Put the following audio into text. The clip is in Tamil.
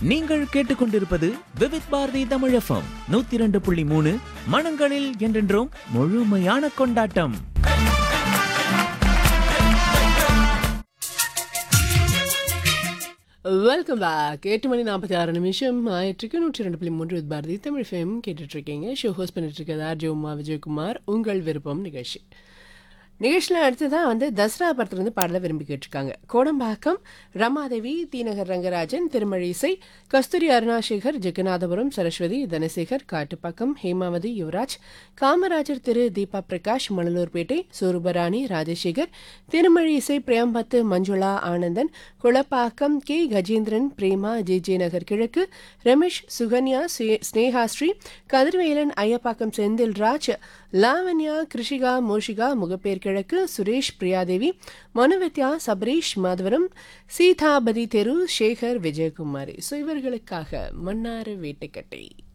நீங்கள் கேட்டுக்கொண்டிருப்பது விவித் பாரதி தமிழ் எஃப்எம் நூத்தி இரண்டு புள்ளி மூணு மனங்களில் என்றென்றும் முழுமையான கொண்டாட்டம் வெல்கம் பேக் எட்டு மணி நாற்பத்தி ஆறு நிமிஷம் ஆயிற்றுக்கு நூற்றி ரெண்டு புள்ளி மூன்று வித் பாரதி தமிழ் ஃபேம் கேட்டுட்டு இருக்கீங்க ஷோ ஹோஸ்ட் பண்ணிட்டு இருக்கிறது ஆர்ஜி உமா விஜயகுமார் உங்கள் விருப்பம் நிகழ்ச்சி நிகழ்ச்சியில் அடுத்து தான் வந்து தசரா படத்துலேருந்து பாடல விரும்பி கேட்டிருக்காங்க கோடம்பாக்கம் ரமாதேவி தீநகர் ரங்கராஜன் திருமழிசை கஸ்தூரி அருணாசேகர் ஜெகநாதபுரம் சரஸ்வதி தனசேகர் காட்டுப்பாக்கம் ஹேமாவதி யுவராஜ் காமராஜர் திரு தீபா பிரகாஷ் மணலூர்பேட்டை சூருபராணி ராஜசேகர் திருமழிசை பிரேம்பத்து Manjula Anandan Kulappakkam K Gajendran Prema J J Nagar கிழக்கு ரமேஷ் சுகன்யா ஸ்ரீ- ஸ்னேகாஸ்ரீ கதிர்வேலன் ஐயப்பாக்கம் செந்தில்ராஜ் லாவண்யா கிருஷிகா மோஷிகா முகப்பேர் கிழக்கு சுரேஷ் பிரியாதேவி மனுவித்யா சபரீஷ் மாதவரம் சீதாபதி தெரு சேகர் விஜயகுமாரி ஸோ இவர்களுக்காக மன்னாறு வேட்டுக்கட்டை